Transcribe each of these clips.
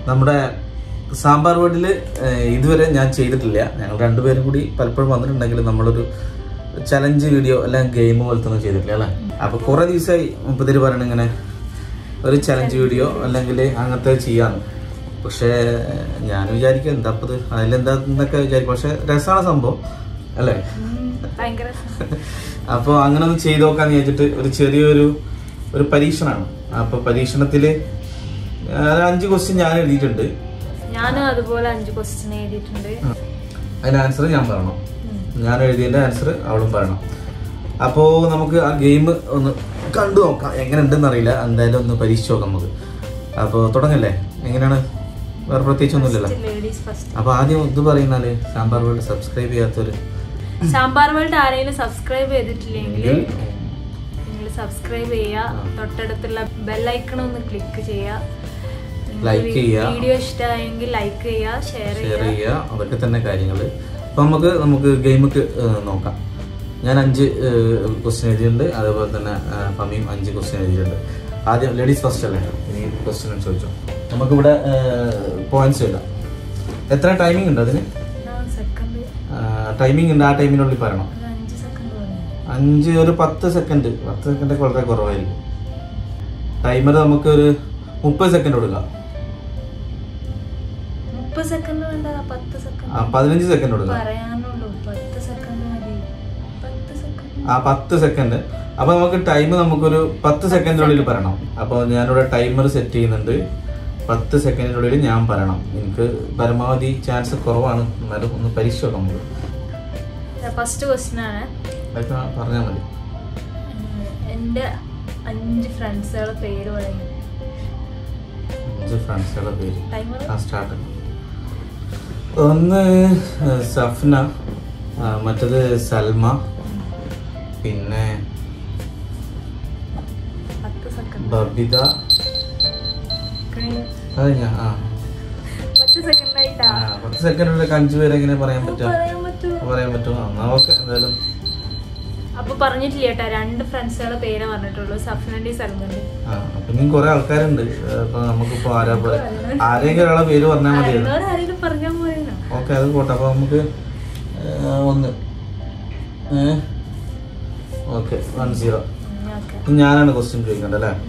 നമ്മുടെ സാമ്പാർ വീട്ടിൽ ഇതുവരെ ഞാൻ ചെയ്തിട്ടില്ല ഞങ്ങൾ രണ്ടുപേരും കൂടി പലപ്പോഴും വന്നിട്ടുണ്ടെങ്കിൽ നമ്മളൊരു ചലഞ്ച് വീഡിയോ അല്ലെങ്കിൽ ഗെയിം പോലത്തെ ഒന്നും ചെയ്തിട്ടില്ല അല്ലേ അപ്പോൾ കുറേ ദിവസമായി മുപ്പത്തിരി പറയണ ഇങ്ങനെ ഒരു ചലഞ്ച് വീഡിയോ അല്ലെങ്കിൽ അങ്ങനത്തെ ചെയ്യാന്ന് പക്ഷേ ഞാൻ വിചാരിക്കും എന്താ ഇപ്പത് അതിലെന്താ എന്നൊക്കെ വിചാരിക്കും പക്ഷെ രസമാണ് സംഭവം അല്ലേ ഭയങ്കര അപ്പോൾ അങ്ങനെ ഒന്ന് ചെയ്ത് നോക്കാന്ന് വിചാരിച്ചിട്ട് ഒരു ചെറിയൊരു ഒരു പരീക്ഷണമാണ് അപ്പോൾ പരീക്ഷണത്തിൽ അഞ്ച് ക്വസ്റ്റ്യൻ ഞാൻ എഴുതിയിട്ടുണ്ട് ഞാനും അതുപോലെ അഞ്ച് ക്വസ്റ്റ്യൻ എഴുതിയിട്ടുണ്ട് അതിന്റെ ആൻസർ ഞാൻ പറയണം ഞാൻ എഴുതിയതിന്റെ ആൻസർ അവളും പറയണം അപ്പോൾ നമുക്ക് ആ ഗെയിം ഒന്ന് കണ്ടു നോക്കാം എങ്ങനെ ഉണ്ടെന്ന് അറിയില്ല എന്തായാലും ഒന്ന് പരീക്ഷിച്ച് നോക്കാം നമുക്ക് അപ്പോൾ തുടങ്ങല്ലേ എങ്ങനെയാണ് വേറെ പ്രത്യേകിച്ചൊന്നുമില്ലല്ലോ ലേഡീസ് ഫസ്റ്റ് അപ്പോൾ ആദ്യം ഇത് പറയുന്നാല് സാമ്പാർ വേൾഡ് സബ്സ്ക്രൈബ് ചെയ്യാത്തൊരു സാമ്പാർ വേൾഡ് ആരെങ്കിലും സബ്സ്ക്രൈബ് ചെയ്തിട്ടില്ലെങ്കിൽ നിങ്ങൾ സബ്സ്ക്രൈബ് ചെയ്യുക തൊട്ടടുത്തുള്ള ബെല്ലൈക്കൺ ഒന്ന് ക്ലിക്ക് ചെയ്യുക Like ചെയ്യുക. വീഡിയോ ഇഷ്ടമായെങ്കിൽ ലൈക്ക് ചെയ്യുക ഷെയർ ഷെയർ ചെയ്യുക ചെയ്യുക അതൊക്കെ തന്നെ കാര്യങ്ങൾ അപ്പോൾ നമുക്ക് നമുക്ക് ഗെയിമൊക്കെ നോക്കാം ഞാൻ അഞ്ച് ക്വസ്റ്റ്യൻ എഴുതിയിട്ടുണ്ട് അതേപോലെ തന്നെ ആ, ഫമിയും അഞ്ച് ക്വസ്റ്റ്യൻ എഴുതിയിട്ടുണ്ട് ആദ്യം ലേഡീസ് ഫസ്റ്റ് അല്ലേ ഇനി ക്വസ്റ്റ്യൻ ചോദിച്ചോ നമുക്കിവിടെ പോയിന്റ്സ് ഇടാം എത്ര ടൈമിംഗ് ഉണ്ട് അതിന് സെക്കൻഡ് ടൈമിംഗ് ഉണ്ട് ആ ടൈമിനുള്ളിൽ പറയണം ഒരു അഞ്ച് സെക്കൻഡ് പറഞ്ഞു അഞ്ച് ഒരു പത്ത് സെക്കൻഡ് പത്ത് സെക്കൻഡ് വളരെ കുറവായിരിക്കും ടൈമർ നമുക്ക് ഒരു മുപ്പത് സെക്കൻഡ് കൊടുക്കാം മുപ്പത് സെക്കൻഡ് വേണ്ട പത്ത് സെക്കൻഡ് ആ, പതിനഞ്ച് സെക്കൻഡ് കൊടുക്കാം പറയാനുള്ളൂ പത്ത് സെക്കൻഡ് മതി പത്ത് സെക്കൻഡ് ആ പത്ത് സെക്കൻഡ് അപ്പൊ നമുക്ക് ടൈം നമുക്കൊരു പത്ത് സെക്കൻഡിനുള്ളിൽ പറയണം അപ്പോൾ ഞാനിവിടെ ടൈമർ സെറ്റ് ചെയ്യുന്നുണ്ട് പത്ത് സെക്കൻഡിനുള്ളിൽ ഞാൻ പറയണം എനിക്ക് പരമാവധി ചാൻസ് കുറവാണ് എന്നാലും ഒന്ന് പരീക്ഷ നോക്കാം നമുക്ക് ഫസ്റ്റ് ക്വസ്റ്റ്യൻ ആണ് അതൊക്കെ പറഞ്ഞാൽ മതി ഉം, എൻ്റെ അഞ്ച് ഫ്രണ്ട്സുകളുടെ പേര് പറയും അഞ്ച് ഫ്രണ്ട്സുകളുടെ പേര് ടൈമർ ആ സ്റ്റാർട്ട് ഒന്ന് ഏഹ്, സഫ്ന ആ, മറ്റത് സൽമ പിന്നെ പത്ത് സെക്കൻഡ് ബബിത കഴിഞ്ഞു. അത് ഞാൻ ആ പത്ത് സെക്കൻഡ് ആയിട്ടാ ആ, പത്ത് സെക്കൻഡിലൊക്കെ അഞ്ചു പേരെ എങ്ങനെ പറയാൻ പറ്റുക പറയാൻ പറ്റുമോ പറയാൻ പറ്റുമോ എന്നാ ഓക്കെ എന്തായാലും അപ്പൊ പറഞ്ഞിട്ടില്ല കേട്ടാ രണ്ട് ഫ്രണ്ട്സുകളുടെ പേര് പറഞ്ഞിട്ടുള്ളൂ സഫ്നന്റി സൽമന്റി ആ അപ്പൊ ഇനിയും കുറെ ആൾക്കാരുണ്ട് അപ്പൊ നമുക്കിപ്പോ ആരാ പോലെ ആരെങ്കിലും ഒരാളെ പേര് പറഞ്ഞാൽ മതിയായിരുന്നു എന്നോട് ആരെങ്കിലും പറഞ്ഞാൽ പോരെന്നോ ഓക്കെ അത് പോട്ടെ അപ്പൊ നമുക്ക് ഏ, ഒന്ന് ഓക്കെ വൺ സീറോ ഓക്കെ ഞാനാണ് ക്വസ്റ്റ്യൻ ചോദിക്കേണ്ടത് അല്ലേ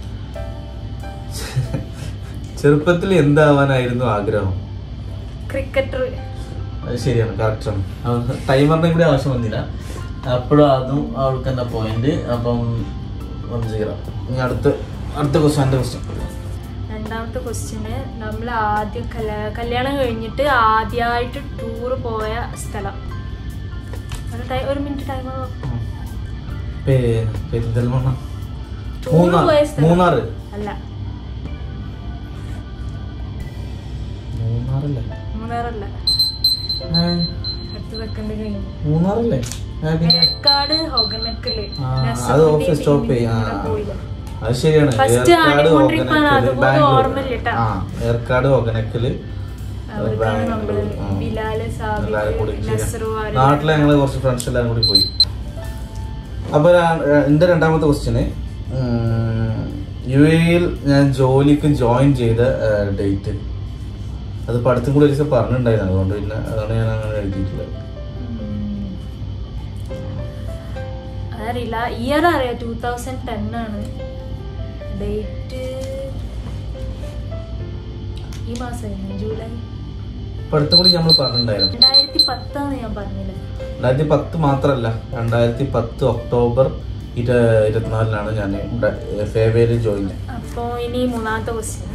ചെറുപ്പത്തിൽ എന്താവാനായിരുന്നു ആഗ്രഹം ക്രിക്കറ്റർ അത് ശരിയാണ് കറക്റ്റാണ് ടൈമറിനെ കൂടി ആവശ്യം വന്നില്ല അപ്പോഴും അതും അവൾക്ക് തന്നെ പോയിന്റ് അപ്പം വൺ സീറോ ഇനി അടുത്ത അടുത്ത ക്വസ്റ്റ്യൻ എൻ്റെ ക്വസ്റ്റ്യൻ രണ്ടാമത്തെ ക്വസ്റ്റ്യന് നമ്മൾ ആദ്യം കല്യാ- കല്യാണം കഴിഞ്ഞിട്ട് ആദ്യമായിട്ട് ടൂർ പോയ സ്ഥലം ഒരു ടൈ- ഒരു minute timer Perinthalmanna tour Munnar പോയ സ്ഥലം മൂന്നാറ് അല്ല മൂന്നാറല്ലേ മൂന്നാറല്ല ഏ, അടുത്ത സെക്കൻഡ് കഴിഞ്ഞു മൂന്നാറല്ലേ ഏ, പിന്നെ ഏർക്കാട് ഹൊഗനക്കല് ആ, അത് ഓക്കെ സ്റ്റോപ്പ് ചെയ്യാം അത് ശരിയാണ് First ഏർക്കാട് ആദ്യം trip ആണ്, ഒകനക്കല് അതുപോലെ ബാംഗ്ലൂർ ഓർമ്മയില്ല ട്ടാ. ആ ഏർക്കാട് ഒകനക്കല് അവർക്കാണ് നമ്മള് ബാംഗ്ലൂർ ആ. ബിലാല് എല്ലാവരും കൂടി സാബിത്ത് ശരിയാ. നസറുവാര് നാട്ടിലെ ഞങ്ങള് കുറച്ച് ഫ്രണ്ട്സ് എല്ലാവരും കൂടി പോയി അപ്പൊ ഞാൻ- എന്റെ രണ്ടാമത്തെ ക്വസ്റ്റ്യന് യു എയിൽ ഞാൻ ജോലിക്ക് ജോയിൻ ചെയ്ത ഡേറ്റ് അത് പഠിത്തം കൂടി ഒരു ദിവസം പറഞ്ഞിട്ടുണ്ടായിരുന്നു അതുകൊണ്ട് പിന്നെ അതാണ് ഞാൻ അങ്ങനെ എഴുതിയിട്ടുള്ളത് ഉം. അതറിയില്ല ഇയർ അറിയാം ടൂ തൗസൻഡ് ടെൻ ആണ് ഡേറ്റ് ഈ മാസമായിരുന്നു ജൂലൈ പഠിത്തം കൂടി നമ്മൾ പറഞ്ഞിട്ടുണ്ടായിരുന്നു രണ്ടായിരത്തി പത്താന്ന് ഞാൻ പറഞ്ഞില്ലേ രണ്ടായിരത്തി പത്ത് മാത്രമല്ല രണ്ടായിരത്തി പത്ത് ഒക്ടോബർ ഇര ഇരുപത്തിനാലിനാണ് ഞാൻ ഇവിടെ ഫേവേരിൽ ജോയിൻ അപ്പോ ഇനി മൂന്നാമത്തെ ക്വസ്റ്റ്യൻ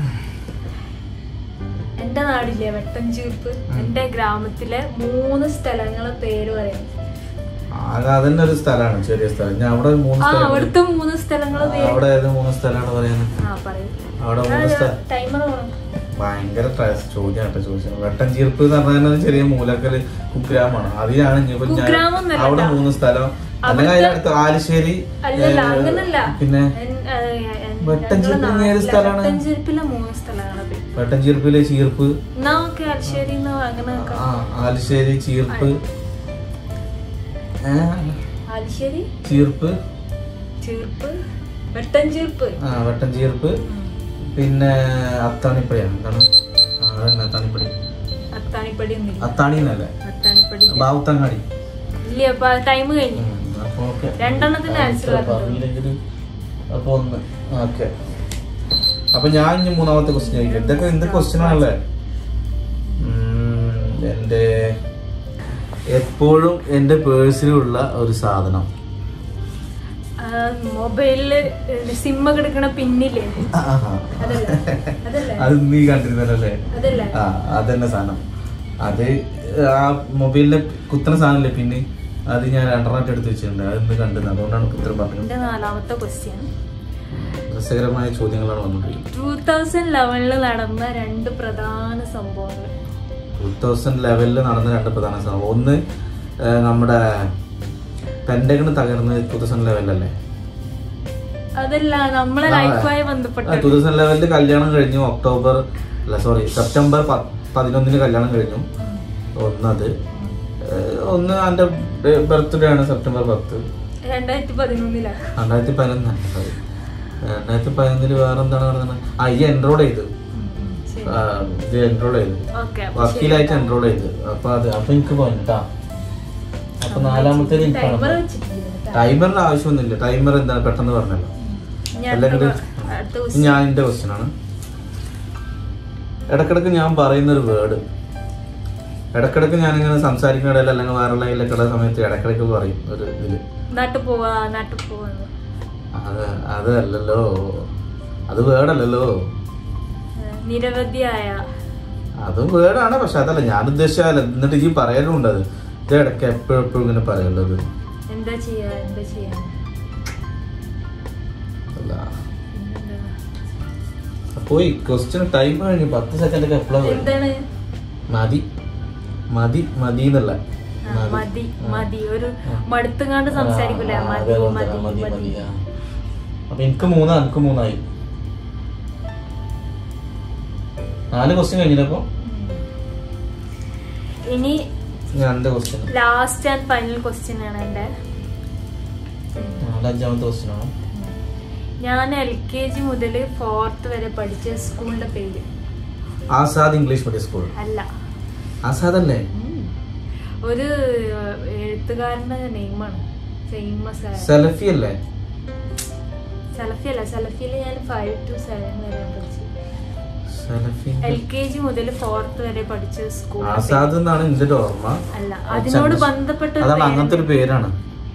എന്റെ നാടില്ലേ വെട്ടഞ്ചീർപ്പ് എന്റെ ഗ്രാമത്തിലെ മൂന്ന് സ്ഥലങ്ങളെ പേര് പറയാം ആകെ അതന്നെ ഒരു സ്ഥലമാണ് ചെറിയ സ്ഥലം ഞാൻ അവിടെ മൂന്ന് ആ സ്ഥലം അവിടുത്തെ മൂന്ന് സ്ഥലങ്ങളെ പേര് അവിടെ ഏത് മൂന്ന് സ്ഥലമാണ് പറയുന്നത് ആ പറയൂ അവിടെ മൂന്ന് സ്ഥലം ടൈമർ വേണം ഭയങ്കര ട്രയസ് ചോദ്യമാട്ടോ ചോദിച്ചത് വെട്ടൻ ചീർപ്പ് എന്ന് പറഞ്ഞാൽ ഒരു ചെറിയ മൂലക്കല് കുഗ്രാമാണ് അതിലാണ് ഇനിയിപ്പോ ഞാൻ കുഗ്രാമൊന്നുമല്ല. അവിടെ മൂന്ന് സ്ഥലം അല്ലെങ്കിൽ അതിനടുത്ത് ആലുശ്ശേരി അല്ലല്ല ഏ, അങ്ങനല്ല പിന്നെ എൻ- ഏ, എൻ- വെട്ടഞ്ചിർപ്പ് ഞങ്ങളെ ഇനി ഏത് നാട്ടിലെ സ്ഥലാണ്? വെട്ടഞ്ചിർപ്പിലെ മൂന്ന് സ്ഥലങ്ങളെ പേര് വെട്ടൻ ചീർപ്പിലെ ചീർപ്പ് എന്നാ ഓക്കെ അൽശ്ശേരി അങ്ങനെ ഒക്കെ. ആ ആലുശ്ശേരി ചീർപ്പ് ഏ, ആലിശ്ശേരി ചീർപ്പ് ചീർപ്പ് വെട്ടഞ്ചീർപ്പ് ആ വെട്ടൻ ചീർപ്പ് പിന്നെ അത്താണിപ്പടിയാണ് എന്താണ് ആ, അതന്നെ അത്താണിപ്പടി അത്താണിപ്പടി ഒന്നില്ല അത്താണി എന്നല്ലേ അത്താണിപ്പടി ഇല്ല. ബാവുത്തങ്ങാടി ഇല്ല അപ്പൊ ടൈം കഴിഞ്ഞു ഉം, അപ്പൊ ഓക്കെ രണ്ടെണ്ണത്തിന് ആൻസർ പറഞ്ഞു പറഞ്ഞില്ലെങ്കിലും അപ്പൊ ഒന്ന് ഓക്കെ അപ്പൊ ഞാൻ ഇനി മൂന്നാമത്തെ ക്വസ്റ്റ്യൻ ചോദിക്കാം ഇതൊക്കെ എന്ത് ക്വസ്റ്റ്യൻ ആണല്ലേ ഉം, എന്റെ എപ്പോഴും എന്റെ പേഴ്സിലുള്ള ഒരു സാധനം മൊബൈലില് സിമ്മ കിടക്കണ പിന്നില്ലേ ആഹാ. അതല്ലേ അതല്ലേ അത് നീ കണ്ടിരുന്നല്ലേ അതല്ലേ ആ അതന്നെ സാധനം അത് ആ മൊബൈലിലെ കുത്തണ സാധനല്ലേ പിന്നെ അത് ഞാൻ രണ്ടെണ്ണമായിട്ട് എടുത്ത് വെച്ചിട്ടുണ്ട് അത് ഇന്ന് കണ്ടിരുന്നത് അതുകൊണ്ടാണ് ഉത്തരം പറഞ്ഞത് എന്റെ നാലാമത്തെ ക്വസ്റ്റ്യൻ രസകരമായ ചോദ്യങ്ങളാണ് വന്നുകൊണ്ടിരിക്കുന്നത് ടൂ തൗസൻഡ് ലെവനിൽ നടന്ന രണ്ട് പ്രധാന സംഭവങ്ങൾ ടൂ തൗസൻഡ് ലെവലിൽ നടന്ന രണ്ട് പ്രധാന സംഭവം ഒന്ന് ആ, നമ്മുടെ പെൻഡഗണ് തകർന്ന് ടൂ തൗസൻഡ് ലെവലിലല്ലേ അതല്ല നമ്മളെ ലൈഫുമായി ബന്ധപ്പെട്ട ടൂ തൗസൻഡ് ലെവലിൽ കല്യാണം കഴിഞ്ഞു ഒക്ടോബർ അല്ല സോറി സെപ്റ്റംബർ പ- പതിനൊന്നിന് കല്യാണം കഴിഞ്ഞു ഒന്നത് ആ, ഒന്ന് എൻ്റെ ബർത്ത്ഡേ ആണ് സെപ്റ്റംബർ പത്ത് രണ്ടായിരത്തി പതിനൊന്നിലാണ് രണ്ടായിരത്തി പതിനൊന്ന് സോറി രണ്ടായിരത്തി പതിനൊന്നില് വേറെ എന്താണ് പറയുന്നത് ആ ഈ എൻറോൾ ചെയ്ത് ആ, ഇത് എൻറോൾ ചെയ്ത് ഓക്കെ വക്കീലായിട്ട് എൻറോൾ ചെയ്ത് അപ്പൊ അത് അപ്പൊ എനിക്ക് പോയിട്ടാ അപ്പൊ നാലാമത്തേത് ടൈമർ എനിക്കാണ് വെച്ചിട്ടില്ല ടൈമറിന്റെ ആവശ്യമൊന്നുമില്ല ടൈമർ എന്താണ് പെട്ടെന്ന് പറഞ്ഞല്ലോ ഞാൻ അല്ലെങ്കിൽ അടുത്ത ഇനി ഞാൻ എന്റെ ക്വസ്റ്റ്യൻ ആണ് ഇടക്കിടക്ക് ഞാൻ പറയുന്ന ഒരു വേർഡ് ഇടക്കിടക്ക് ഞാൻ ഇങ്ങനെ സംസാരിക്കുന്ന ഇടയിൽ അല്ലെങ്കിൽ വേറെ ലൈനിലൊക്കെ സമയത്ത് ഇടക്കിടക്ക് പറയും ഒരു ഇതില് നാട്ടിൽ പോവാ നാട്ടിൽ പോവാന്ന് അത് അതല്ലല്ലോ അത് വേർഡല്ലല്ലോ ഏഹ് നിരവധിയായ അത് വേർഡാണ് പക്ഷെ അതല്ല ഞാൻ ഉദ്ദേശിച്ചാൽ എന്നിട്ട് ഈ പറയലുണ്ട് അത് ഇത് ഇടയ്ക്ക് എപ്പോഴും എപ്പോഴും ഇങ്ങനെ പറയുള്ളത് എന്താ ചെയ്യാ എന്താ ചെയ്യാ അല്ല പിന്നെന്താ? പോയി ക്വസ്റ്റ്യൻ ടൈം കഴിഞ്ഞു പത്ത് സെക്കൻഡ് ഒക്കെ എപ്പോഴാണ് എന്താണ് മതി മതി മതി എന്നല്ല ആ, മതി മതി ഒരു മടുത്തുങ്ങാണ്ട് സംസാരിക്കൂലേ മതി മതി മതി അപ്പൊ എനിക്ക് മൂന്നാ എനിക്ക് മൂന്നായി നാല് ക്വസ്റ്റ്യൻ കഴിഞ്ഞില്ലപ്പോ ഇനി രണ്ട് question last and final question ആണ് എന്റെ നാലഞ്ചാമത്തെ ക്വസ്റ്റ്യൻ ആണ് ഞാൻ എൽ കെ ജി മുതൽ ഫോർത്ത് വരെ പഠിച്ച സ്കൂളിന്റെ പേര് ആസാദ് ഇംഗ്ലീഷ് മീഡിയം സ്കൂൾ അല്ല ആസാദ് അല്ലേ ഉം. ഒരു ഏഹ്, എഴുത്തുകാരന്റെ നെയിമാണ് ഫേമസ് ആയ സെലഫി അല്ലേ സലഫി അല്ല സലഫിയിൽ ഞാൻ ഫൈവ് ടു സെവൻ വരെ പഠിച്ചു സെലഫി എൽ കെ ജി മുതൽ ഫോർത്ത് വരെ പഠിച്ച സ്കൂൾ ആസാദ് എന്നാണ് എന്റെ ഒരു ഓർമ്മ അല്ല അതിനോട് ബന്ധപ്പെട്ട ഒരു അതാണ് പേര്. അങ്ങനത്തെ ഒരു പേരാണ്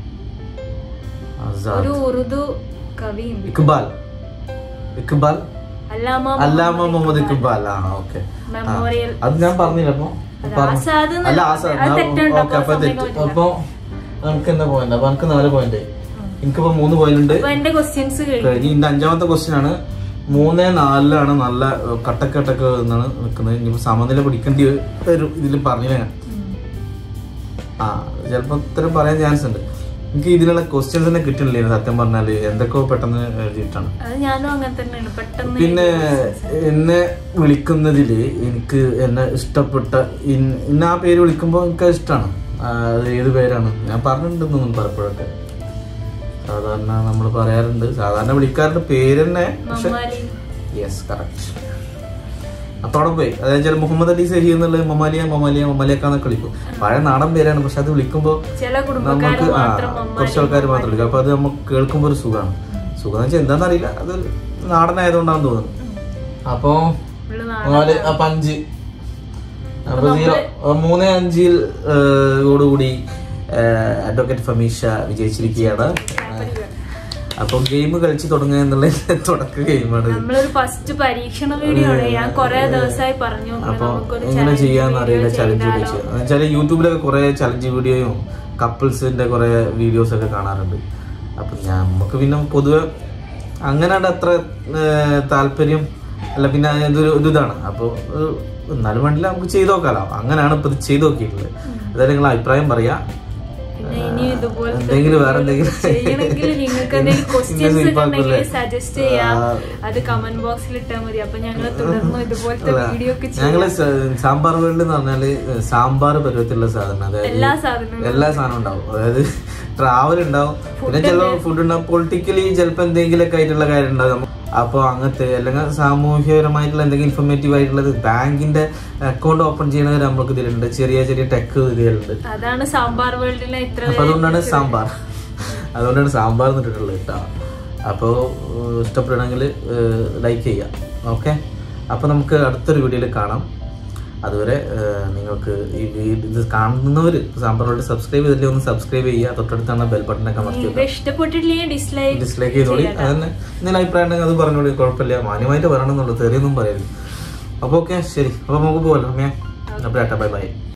ഒരു ആസാദ് ഉറുദു കവിയുണ്ട് ഇക്ബാൽ ഇക്ബാൽ അല്ലാമ അല്ലാമ മുഹമ്മദ് ഇക്ബാൽ ആ ഓക്കെ മെമ്മോറിയൽ അത് ഞാൻ പറഞ്ഞില്ല അപ്പൊ അത് പറഞ്ഞു. ആസാദ് എന്ന് അല്ല പറഞ്ഞാൽ ആസാദ് അത് തെറ്റുണ്ട്, ഓക്കെ അപ്പൊ അപ്പൊ തെറ്റ് സമ്മതിക്കാൻ പറ്റില്ല. അപ്പൊ നമുക്ക് എന്താ പോയിന്റ് അപ്പൊ എനിക്ക് നാല് പോയിന്റ് എനിക്കിപ്പോ മൂന്ന് പോയിന്റ് ഉണ്ട് അപ്പൊ എന്റെ ക്വസ്റ്റ്യൻസ് കഴിഞ്ഞു കഴിഞ്ഞ് ഇതിന്റെ അഞ്ചാമത്തെ ക്വസ്റ്റ്യൻ ആണ് മൂന്ന് നാലിലാണ് നല്ല കട്ടക്കട്ടക്ക് എന്നാണ് നിൽക്കുന്നത് ഇനിയിപ്പോ സമനില പിടിക്കേണ്ടി ഒരു ഇതിൽ പറഞ്ഞില്ല ഞാൻ ഉം. ആ ചിലപ്പോ ഉത്തരം പറയാൻ ചാൻസ് ഉണ്ട് എനിക്ക് ഇതിനുള്ള ക്വസ്റ്റ്യൻസ് തന്നെ കിട്ടണില്ലേ സത്യം പറഞ്ഞാല് എന്തൊക്കെയോ പെട്ടെന്ന് എഴുതിയിട്ടാണ് അത് ഞാനും അങ്ങനെ തന്നെയാണ് പെട്ടെന്ന് പിന്നെ എന്നെ വിളിക്കുന്നതില് എനിക്ക് എന്നെ ഇഷ്ടപ്പെട്ട ഇൻ- ഇന്ന ആ പേര് വിളിക്കുമ്പോൾ എനിക്ക് ഇഷ്ടമാണ് അത് ഏത് പേരാണ് ഞാൻ പറഞ്ഞിട്ടുണ്ടെന്നും പലപ്പോഴൊക്കെ സാധാരണ നമ്മൾ പറയാറുണ്ട് സാധാരണ വിളിക്കാറുണ്ട് പേര് തന്നെ പക്ഷെ മമ്മാലി യെസ് കറക്റ്റ് അപ്പൊ അവിടെ പോയി അതായത് ചില മുഹമ്മദ് അലി സഹി എന്നുള്ളത് മൊമാലിയ മൊമാലിയ മൊമാലിയക്കാന്നൊക്കെ വിളിക്കും പഴയ നാടൻ പേരാണ് പക്ഷെ അത് വിളിക്കുമ്പോൾ ചില കുടുംബക്കാര് നമുക്ക് ആ മാത്രം മമ്മാലി കുറച്ച് ആൾക്കാർ മാത്രം വിളിക്കും അപ്പൊ അത് നമുക്ക് കേൾക്കുമ്പോൾ ഒരു സുഖമാണ് സുഖം എന്ന് വെച്ചാൽ എന്താണെന്ന് അറിയില്ല അത് നാടനായതുകൊണ്ടാണെന്ന് തോന്നുന്നു അപ്പോ ഉള്ള നാടൻ നാല് അപ്പൊ അഞ്ച് അപ്പൊ സീറോ മൂന്ന് അഞ്ചിൽ ഏഹ്, ഓടുകൂടി അഡ്വക്കേറ്റ് ഫമീഷ വിജയിച്ചിരിക്കുകയാണ് അപ്പൊ ഗെയിം കളിച്ച് തുടങ്ങുക എന്നുള്ള തുടക്ക ഗെയിമാണ് നമ്മളൊരു ഫസ്റ്റ് പരീക്ഷണ വീഡിയോ ആണ് ഞാൻ കൊറേ ദിവസമായി പറഞ്ഞു അപ്പൊ നമുക്കൊരു എങ്ങനെ challenge ചെയ്യാന്ന് അറിയില്ല video ചലഞ്ച് വീഡിയോ ചെയ്താലോ? ചെയ്യാം എന്നുവെച്ചാൽ യൂട്യൂബിലൊക്കെ കുറെ ചലഞ്ച് വീഡിയോയും കപ്പിൾസിന്റെ കുറെ വീഡിയോസ് ഒക്കെ കാണാറുണ്ട് അപ്പൊ നമുക്ക് പിന്നെ പൊതുവെ അങ്ങനെ അത്ര ഏഹ്, താല്പര്യം അല്ല പിന്നെ ഇതൊരു ഒരു ഇതാണ് അപ്പോൾ എന്നാലും വേണ്ടില്ല നമുക്ക് ചെയ്ത് നോക്കാലോ അങ്ങനെയാണ് ഇപ്പൊ ഇത് ചെയ്ത് നോക്കിയിട്ടുള്ളത് അതായത് നിങ്ങൾ അഭിപ്രായം പറയാ പിന്നെ ഇനി ഇതുപോലത്തെ എന്തെങ്കിലും വേറെ എന്തെങ്കിലും ചെയ്യണമെങ്കിൽ നിങ്ങൾക്ക് എന്തെങ്കിലും ഇങ്ങനെ ക്വസ്റ്റ്യൻസ് sweep ഉണ്ടെങ്കിൽ ആക്കൂലേ? സജസ്റ്റ് ചെയ്യാം ആ. അത് കമന്റ് ബോക്സിൽ ഇട്ടാൽ മതി അപ്പൊ ഞങ്ങൾ തുടർന്ന് ഇതുപോലത്തെ വീഡിയോ ഒക്കെ ചെയ്യും ഞങ്ങള് സ- സാമ്പാർ വേൾഡ് എന്ന് പറഞ്ഞാല് സാമ്പാർ പരുവത്തിലുള്ള സാധനം അതായത് എല്ലാ സാധനവും എല്ലാ സാധനവും ഉണ്ടാവും അതായത് ട്രാവൽ ഉണ്ടാവും പിന്നെ ചില ഫുഡ് ഉണ്ടാവും പൊളിറ്റിക്കലി ചിലപ്പോ എന്തെങ്കിലുമൊക്കെ ആയിട്ടുള്ള കാര്യം ഉണ്ടാവും നമ്മ- അപ്പോൾ അങ്ങനത്തെ അല്ലെങ്കിൽ സാമൂഹ്യപരമായിട്ടുള്ള എന്തെങ്കിലും ഇൻഫോർമേറ്റീവ് ആയിട്ടുള്ളത് ബാങ്കിന്റെ അക്കൗണ്ട് ഓപ്പൺ ചെയ്യണത് നമുക്ക് ഇതിലുണ്ട് ചെറിയ ചെറിയ ടെക് ഇതിലുണ്ട് അതാണ് സാമ്പാർ വേൾഡിലെ ഇത്ര അപ്പൊ അതുകൊണ്ടാണ് സാമ്പാർ അതുകൊണ്ടാണ് സാമ്പാർ എന്നിട്ടുള്ളത് കേട്ടോ അപ്പോൾ ഇഷ്ടപ്പെടണമെങ്കിൽ ലൈക്ക് ചെയ്യാം ഓക്കെ അപ്പോൾ നമുക്ക് അടുത്തൊരു വീഡിയോയിൽ കാണാം അതുവരെ ഏഹ്, നിങ്ങൾക്ക് ഈ വീ- ഇത് കാണുന്നവർ സാമ്പാറോട് സബ്സ്ക്രൈബ് ചെയ്തില്ലേ ഒന്ന് സബ്സ്ക്രൈബ് ചെയ്യുക തൊട്ടടുത്താണ് ബെൽ ബട്ടനൊക്കെ അമർത്തി നിങ്ങൾക്ക് ഇഷ്ടപ്പെട്ടിട്ടില്ലെങ്കിൽ ഡിസ്ലൈക്ക് ഡിസ്ലൈക്ക് ചെയ്തോളി അതന്നെ എന്തെങ്കിലും അഭിപ്രായം ഉണ്ടെങ്കിൽ അത് പറഞ്ഞോളി കുഴപ്പമില്ല മാന്യമായിട്ട് പറയണമെന്നുള്ളൂ തെറിയൊന്നും പറയരുത് അപ്പോൾ ഓക്കെ ശരി അപ്പോൾ നമുക്ക് പോകല്ലോ അമ്മേ അപ്പോൾ ബൈ ബൈ